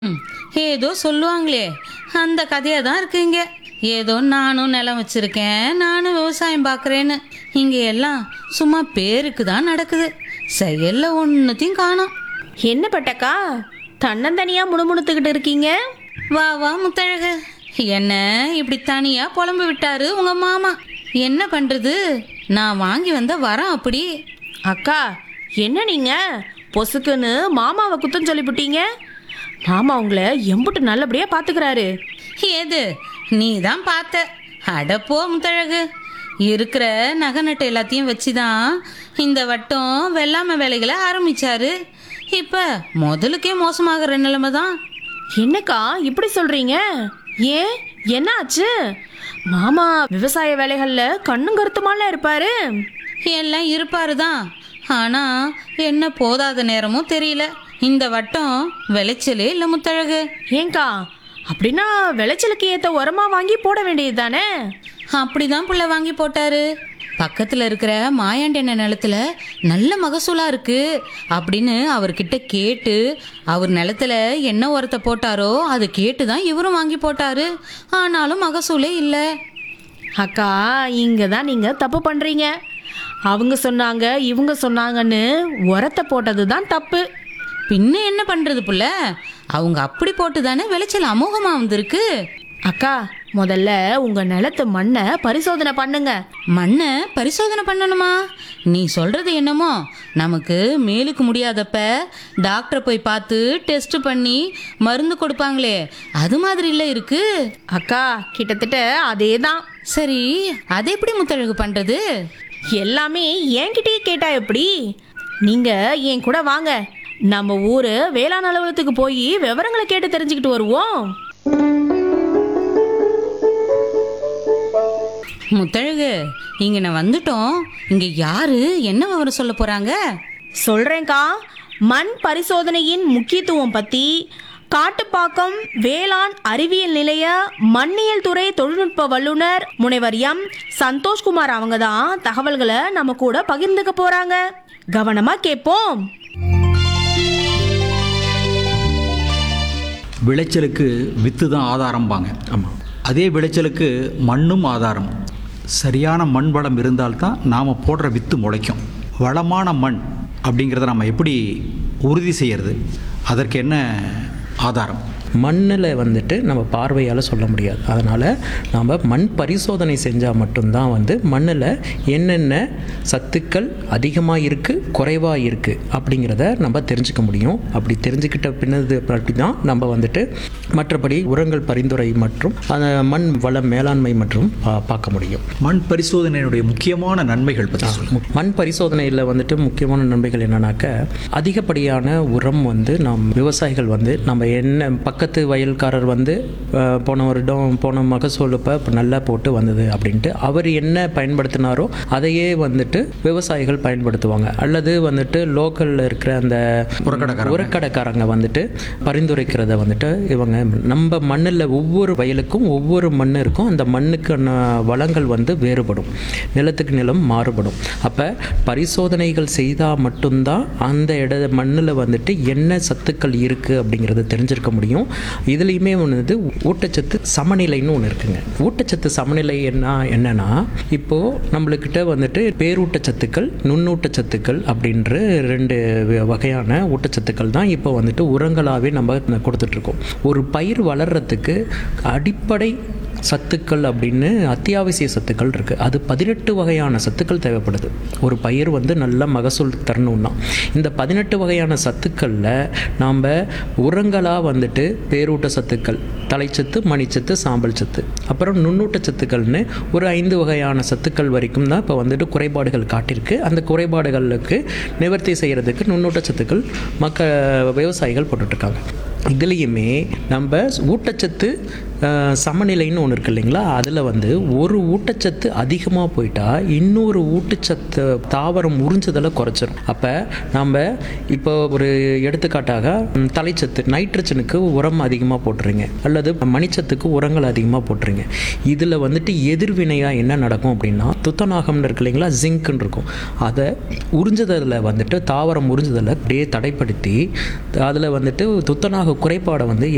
ம், ஏதோ சொல்லுவாங்களே அந்த கதையாக தான் இருக்கு இங்க ஏதோ நானும் நிலம் வச்சிருக்கேன் நானும் விவசாயம் பார்க்குறேன்னு இங்கே எல்லாம் சும்மா பேருக்கு தான் நடக்குது செயல்ல ஒன்றுத்தையும் காணோம் என்ன பட்டக்கா தன்னந்தனியா முணுமுணுத்துக்கிட்டு இருக்கீங்க வா வா முத்தழகு என்ன இப்படி தனியா புலம்பு விட்டாரு உங்க மாமா என்ன பண்றது நான் வாங்கி வந்த வரம் அப்படி அக்கா என்ன நீங்க பொசுக்குன்னு மாமாவை குத்தம் சொல்லிவிட்டீங்க மாமா உங்களை எம்புட்டு நல்லபடியா பாத்துக்கிறாரு ஏது நீ தான் பார்த்த அடப்போ முத்தழகு இருக்கிற நகை நட்டு எல்லாத்தையும் வச்சு தான் இந்த வட்டம் வெள்ளாமை வேலைகளை ஆரம்பிச்சாரு இப்போ முதலுக்கே மோசமாகிற நிலைமை தான் என்னக்கா இப்படி சொல்றீங்க ஏன் என்ன ஆச்சு மாமா விவசாய வேலைகள்ல கண்ணும் கருத்துமால இருப்பாரு எல்லாம் இருப்பாரு தான் ஆனால் என்ன போதாத நேரமும் தெரியல இந்த வட்டம் விளைச்சலே இல்லை முத்தழகு ஏங்கா அப்படின்னா விளைச்சலுக்கு ஏத்த உரமா வாங்கி போட வேண்டியது தானே அப்படிதான் புள்ள வாங்கி போட்டாரு பக்கத்துல இருக்கிற மாயாண்டெண்ண நிலத்துல நல்ல மகசூலா இருக்கு அப்படின்னு அவர்கிட்ட கேட்டு அவர் நிலத்துல என்ன உரத்தை போட்டாரோ அதை கேட்டு தான் இவரும் வாங்கி போட்டாரு ஆனாலும் மகசூலே இல்லை அக்கா இங்க தான் நீங்க தப்பு பண்றீங்க அவங்க சொன்னாங்க இவங்க சொன்னாங்கன்னு உரத்தை போட்டது தான் தப்பு பின்ன என்ன பண்றது புள்ள அவங்க அப்படி போட்டு தானே விளைச்சல் அமோகமா வந்திருக்கு அக்கா முதல்ல உங்க நிலத்து மண்ணை பரிசோதனை பண்ணுங்க மண்ணை பரிசோதனை பண்ணணுமா நீ சொல்றது என்னமோ நமக்கு மேலுக்கு முடியாதப்ப டாக்டரை போய் பார்த்து டெஸ்ட் பண்ணி மருந்து கொடுப்பாங்களே அது மாதிரி இல்லை இருக்கு அக்கா கிட்டத்தட்ட அதே தான் சரி அதை எப்படி முத்தழகு பண்றது எல்லாமே என்கிட்டயே கேட்டா எப்படி நீங்க என் கூட வாங்க நம்ம ஊரு வேளாண் அலுவலகத்துக்கு போய் விவரங்களை கேட்டு தெரிஞ்சுக்கிட்டு வருவோம் முத்தழகு இங்க நான் வந்துட்டோம் இங்க யாரு என்ன விவரம் சொல்ல போறாங்க சொல்றேன்க்கா மண் பரிசோதனையின் முக்கியத்துவம் பத்தி காட்டுப்பாக்கம் வேளாண் அறிவியல் நிலைய மண்ணியல் துறை தொழில்நுட்ப வல்லுனர் முனைவர் எம் சந்தோஷ்குமார் அவங்க தான் தகவல்களை நம்ம கூட பகிர்ந்துக்க போறாங்க கவனமா கேட்போம் விளைச்சலுக்கு வித்து தான் ஆதாரம்பாங்க ஆமாம் அதே விளைச்சலுக்கு மண்ணும் ஆதாரம் சரியான மண் வளம் இருந்தால்தான் நாம் போடுற வித்து முளைக்கும் வளமான மண் அப்படிங்கிறத நம்ம எப்படி உறுதி செய்யறது அதற்கு என்ன ஆதாரம் மண்ணில் வந்துட்டு நம்ம பார்வையால் சொல்ல முடியாது அதனால் நாம் மண் பரிசோதனை செஞ்சால் மட்டும்தான் வந்து மண்ணில் என்னென்ன சத்துக்கள் அதிகமாக இருக்குது குறைவாக இருக்குது அப்படிங்கிறத நம்ம தெரிஞ்சுக்க முடியும் அப்படி தெரிஞ்சுக்கிட்ட பின்னது அப்படி தான் நம்ம வந்துட்டு மற்றபடி உரங்கள் பரிந்துரை மற்றும் அந்த மண் வள மேலாண்மை மற்றும் பா பார்க்க முடியும் மண் பரிசோதனையினுடைய முக்கியமான நன்மைகள் பற்றி சொல்லுங்கள் மண் பரிசோதனையில் வந்துட்டு முக்கியமான நன்மைகள் என்னன்னாக்க அதிகப்படியான உரம் வந்து நம் விவசாயிகள் வந்து நம்ம என்ன பக்கத்து வயல்காரர் வந்து அஹ், போன வருடம் போன மகசூல் இப்போ நல்லா போட்டு வந்தது அப்படின்ட்டு அவர் என்ன பயன்படுத்தினாரோ அதையே வந்துட்டு விவசாயிகள் பயன்படுத்துவாங்க அல்லது வந்துட்டு லோக்கலில் இருக்கிற அந்த உரக்கடைக்காரங்க. உரக்கடைக்காரங்க வந்துட்டு பரிந்துரைக்கிறத வந்துட்டு இவங்க நம்ம மண்ணில் ஒவ்வொரு வயலுக்கும் ஒவ்வொரு மண் இருக்கும் அந்த மண்ணுக்கான வளங்கள் வந்து வேறுபடும் நிலத்துக்கு நிலம் மாறுபடும் அப்போ பரிசோதனைகள் செய்தால் மட்டும்தான் அந்த இட மண்ணில் வந்துட்டு என்ன சத்துக்கள் இருக்குது அப்படிங்கிறத தெரிஞ்சிருக்க முடியும் இதுலேயுமே வந்து ஊட்டச்சத்து சமநிலைன்னு ஒன்று இருக்குங்க ஊட்டச்சத்து சமநிலை என்ன என்னன்னா இப்போது நம்மளுக்கிட்ட வந்துட்டு பேரூட்டச்சத்துக்கள் நுண்ணூட்டச்சத்துக்கள் அப்படின்ற ரெண்டு வ- வகையான ஊட்டச்சத்துக்கள் தான் இப்போ வந்துட்டு உரங்களாகவே நம்ம கொடுத்துட்ருக்கோம் ஒரு பயிர் வளர்கிறதுக்கு அடிப்படை சத்துக்கள் அப்படின்னு அத்தியாவசிய சத்துக்கள் இருக்குது அது பதினெட்டு வகையான சத்துக்கள் தேவைப்படுது ஒரு பயிர் வந்து நல்ல மகசூல் தரணும்னா இந்த பதினெட்டு வகையான சத்துக்களில் நாம் உரங்களாக வந்துட்டு பேரூட்ட சத்துக்கள் தலைச்சத்து மணிச்சத்து சாம்பல் சத்து அப்புறம் நுண்ணூட்ட சத்துக்கள்னு ஒரு ஐந்து வகையான சத்துக்கள் வரைக்கும் தான் இப்போ வந்துட்டு குறைபாடுகள் காட்டியிருக்கு அந்த குறைபாடுகளுக்கு நிவர்த்தி செய்கிறதுக்கு நுண்ணூட்ட சத்துக்கள் மக்க விவசாயிகள் போட்டுட்ருக்காங்க இதுலேயுமே நம்ம ஊட்டச்சத்து அஹ், சமநிலைன்னு ஒன்று இருக்கு இல்லைங்களா அதில் வந்து ஒரு ஊட்டச்சத்து அதிகமாக போயிட்டா இன்னொரு ஊட்டச்சத்து தாவரம் உறிஞ்சுதலை குறைச்சிரும் அப்போ நம்ம இப்போ ஒரு எடுத்துக்காட்டாக ம், தலைச்சத்து நைட்ரஜனுக்கு உரம் அதிகமாக போட்டுறீங்க அல்லது மணிச்சத்துக்கு உரங்கள் அதிகமாக போட்டுறீங்க இதில் வந்துட்டு எதிர்வினையாக என்ன நடக்கும் அப்படின்னா துத்தநாகம்னு இருக்கு இல்லைங்களா ஜிங்க்னு இருக்கும் அதை உறிஞ்சுதலில் வந்துட்டு தாவரம் உறிஞ்சுதலை அப்படியே தடைப்படுத்தி அதில் வந்துட்டு துத்தநாக குறைபாடை வந்து